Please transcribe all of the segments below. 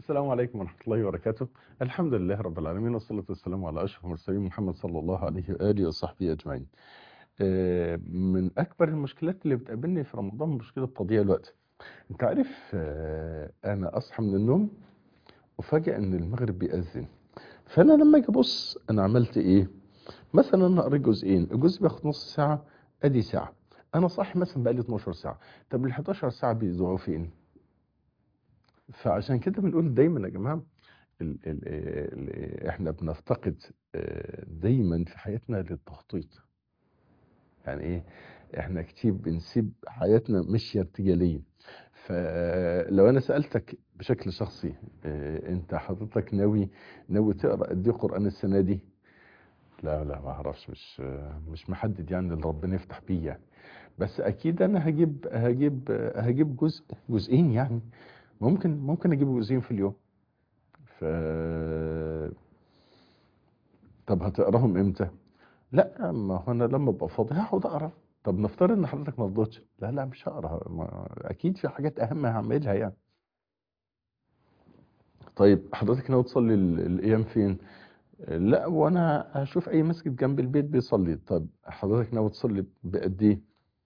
السلام عليكم ورحمة الله وبركاته الحمد لله رب العالمين والصلاة والسلام على أشرف المرسلين محمد صلى الله عليه وآله وصحبه أجمعين آه، من أكبر المشكلات اللي بتقابلني في رمضان مشكلة تضييع الوقت أنت عارف آه، أنا أصحى من النوم وفجأة إن المغرب بيأذن فأنا لما أجي أبص أنا عملت إيه مثلا أنا قريت جزئين الجزء بياخد نص ساعة أدي ساعة أنا صاحي مثلا بقالي 12 ساعة طب ال 11 ساعة بيضيعوا فين فعشان كده بنقول دايما يا جماعه ال ال ال احنا بنفتقد آه، دايما في حياتنا للتخطيط يعني ايه احنا كتير بنسيب حياتنا ماشيه ارتجاليه فلو انا سالتك بشكل شخصي آه، انت حضرتك ناوي ناوي تقرا قد ايه قران السنه دي لا لا ما اعرفش مش آه، مش محدد يعني اللي ربنا يفتح بيه يعني بس اكيد انا هجيب هجيب هجيب جزء جزئين يعني ممكن ممكن اجيب جزئين في اليوم ف طب هتقراهم امتى لا ما هو انا لما ابقى فاضي هقعد اقرا طب نفترض ان حضرتك ما فضلتش لا لا مش هقرا ما... اكيد في حاجات اهم هعملها يعني طيب حضرتك ناوي تصلي ال- الايام فين لا وانا هشوف اي مسجد جنب البيت بيصلي طب حضرتك ناوي تصلي بقد ايه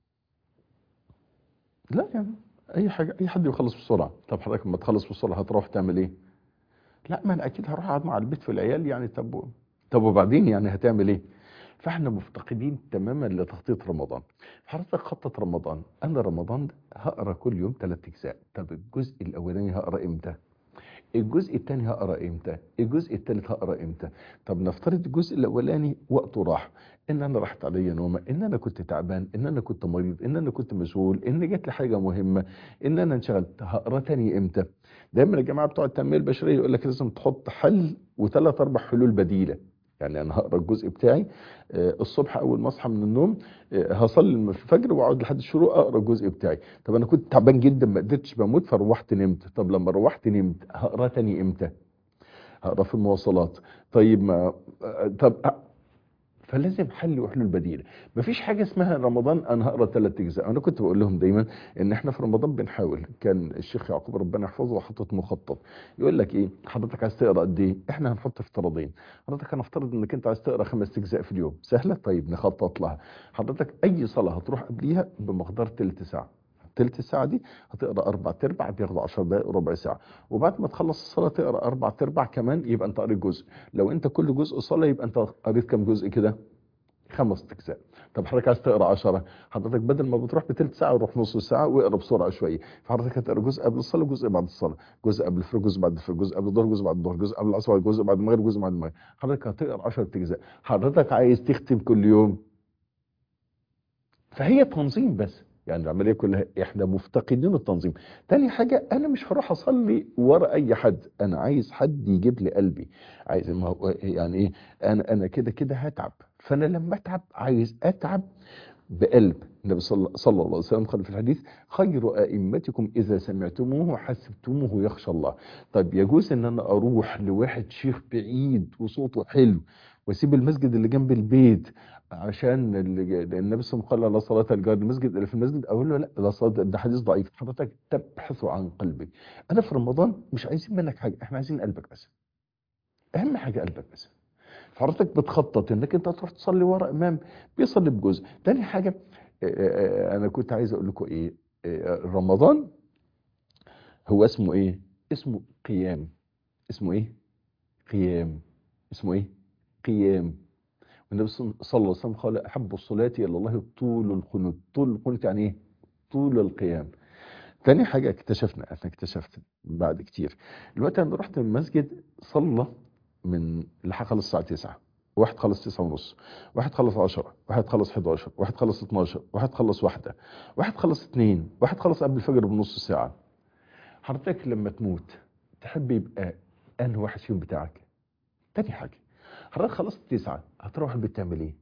لا يعني اي حاجه اي حد بيخلص بسرعه طب حضرتك لما تخلص بسرعه هتروح تعمل ايه لا ما انا اكيد هروح اقعد مع البيت في العيال يعني طب طب وبعدين يعني هتعمل ايه فاحنا مفتقدين تماما لتخطيط رمضان حضرتك خطط رمضان انا رمضان ده هقرا كل يوم ثلاث اجزاء طب الجزء الاولاني هقرا امتى الجزء الثاني هقرا امتى الجزء الثالث هقرا امتى طب نفترض الجزء الاولاني وقته راح ان انا راحت عليا نومه ان انا كنت تعبان ان انا كنت مريض ان انا كنت مشغول ان جات لي حاجه مهمه ان انا انشغلت هقرا تاني امتى دايما الجماعه بتوع التنميه البشريه يقول لك لازم تحط حل وثلاث اربع حلول بديله يعني انا هقرا الجزء بتاعي آه، الصبح اول ما اصحى من النوم آه، هصلي الفجر واقعد لحد الشروق اقرا الجزء بتاعي طب انا كنت تعبان جدا ما قدرتش بموت فروحت نمت طب لما روحت نمت هقرا تاني امتى هقرا في المواصلات طيب ما آه، طب آه، فلازم حل وحلول بديله مفيش حاجه اسمها رمضان انا هقرا ثلاث اجزاء انا كنت بقول لهم دايما ان احنا في رمضان بنحاول كان الشيخ يعقوب ربنا يحفظه حاطط مخطط يقول لك ايه حضرتك عايز تقرا قد ايه احنا هنحط افتراضين حضرتك هنفترض انك انت عايز تقرا خمس اجزاء في اليوم سهله طيب نخطط لها حضرتك اي صلاه هتروح قبليها بمقدار تلت ساعه تلت ساعة دي هتقرا اربع ارباع بياخد 10 دقائق ربع ساعة وبعد ما تخلص الصلاة تقرا اربع ارباع كمان يبقى انت قريت جزء لو انت كل جزء صلاة يبقى انت قريت كام جزء كده خمس اجزاء طب حضرتك عايز تقرا 10 حضرتك بدل ما بتروح بتلت ساعه وروح نص ساعه واقرا بسرعه شويه فحضرتك هتقرا جزء قبل الصلاه وجزء بعد الصلاه جزء قبل الفجر جزء بعد الفجر جزء قبل الظهر جزء بعد الظهر جزء قبل العصر جزء بعد المغرب جزء بعد المغرب حضرتك هتقرا 10 اجزاء حضرتك عايز تختم كل يوم فهي تنظيم بس يعني العمليه كلها احنا مفتقدين التنظيم تاني حاجه انا مش هروح اصلي ورا اي حد انا عايز حد يجيب لي قلبي عايز ما هو يعني ايه انا انا كده كده هتعب فانا لما اتعب عايز اتعب بقلب النبي صلى صلى الله عليه وسلم قال في الحديث خير ائمتكم اذا سمعتموه حسبتموه يخشى الله طيب يجوز ان انا اروح لواحد شيخ بعيد وصوته حلو واسيب المسجد اللي جنب البيت عشان اللي- النبي صلى الله عليه وسلم قال لا صلاه الجار المسجد اللي في المسجد اقول له لا ده صلاه ده حديث ضعيف حضرتك تبحث عن قلبك انا في رمضان مش عايزين منك حاجه احنا عايزين قلبك بس اهم حاجه قلبك بس حضرتك بتخطط انك انت تروح تصلي ورا امام بيصلي بجزء تاني حاجه آه، آه، انا كنت عايز اقول لكم ايه آه، رمضان هو اسمه ايه اسمه قيام اسمه ايه قيام اسمه ايه قيام والنبي صلى الله عليه وسلم قال احب الصلاه الى الله طول القنوت طول القنوت يعني ايه طول القيام تاني حاجة اكتشفنا انا اكتشفت بعد كتير دلوقتي انا رحت المسجد صلى من لحق خلص الساعة 9 واحد خلص 9 ونص واحد خلص 10 واحد خلص 11 واحد خلص 12 واحد خلص واحدة واحد خلص 2 واحد خلص قبل الفجر بنص ساعة حضرتك لما تموت تحب يبقى انهي واحد فيهم بتاعك تاني حاجة حضرتك خلصت 9 هتروح البيت تعمل ايه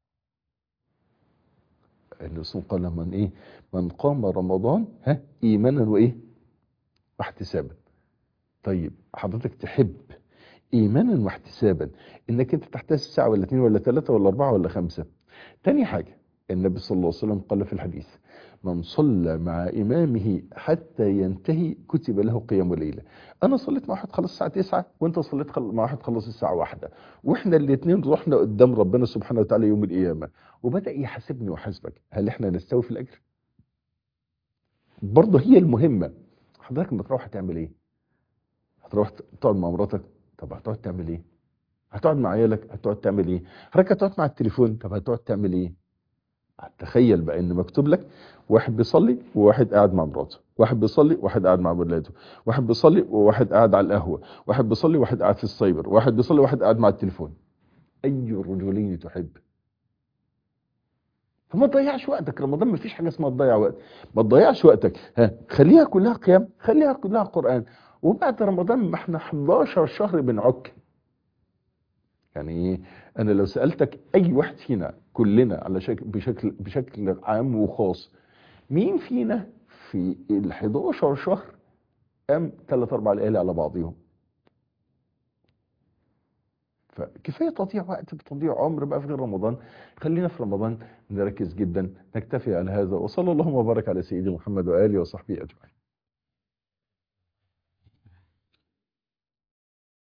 الرسول قال من ايه من قام رمضان ها ايمانا وايه واحتسابا طيب حضرتك تحب ايمانا واحتسابا انك انت تحتاج ساعه ولا اثنين ولا ثلاثه ولا اربعه ولا خمسه تاني حاجه النبي صلى الله عليه وسلم قال في الحديث من صلى مع إمامه حتى ينتهي كتب له قيام ليلة أنا صليت مع واحد خلص الساعة 9 وأنت صليت خل... مع واحد خلص الساعة واحدة وإحنا الاثنين رحنا قدام ربنا سبحانه وتعالى يوم القيامة وبدأ يحاسبني ويحاسبك هل إحنا نستوي في الأجر؟ برضه هي المهمة حضرتك لما تروح هتعمل إيه؟ هتروح تقعد مع مراتك طب هتقعد تعمل إيه؟ هتقعد مع عيالك هتقعد تعمل إيه؟ حضرتك هتقعد مع التليفون طب هتقعد تعمل إيه؟ تخيل بقى ان مكتوب لك واحد بيصلي وواحد قاعد مع مراته واحد بيصلي وواحد قاعد مع ولاده واحد بيصلي وواحد قاعد على القهوه واحد بيصلي وواحد قاعد في السايبر واحد بيصلي وواحد قاعد مع التليفون اي الرجلين تحب فما تضيعش وقتك رمضان ما فيش حاجه اسمها تضيع وقت ما تضيعش وقتك ها خليها كلها قيام خليها كلها قران وبعد رمضان ما احنا 11 شهر بنعك يعني انا لو سالتك اي واحد فينا كلنا على شكل بشكل بشكل عام وخاص مين فينا في ال 11 شهر قام ثلاث اربع ليالي على بعضهم فكفايه تضييع وقت بتضييع عمر بقى في غير رمضان خلينا في رمضان نركز جدا نكتفي على هذا وصلى اللهم وبارك على سيدنا محمد واله وصحبه اجمعين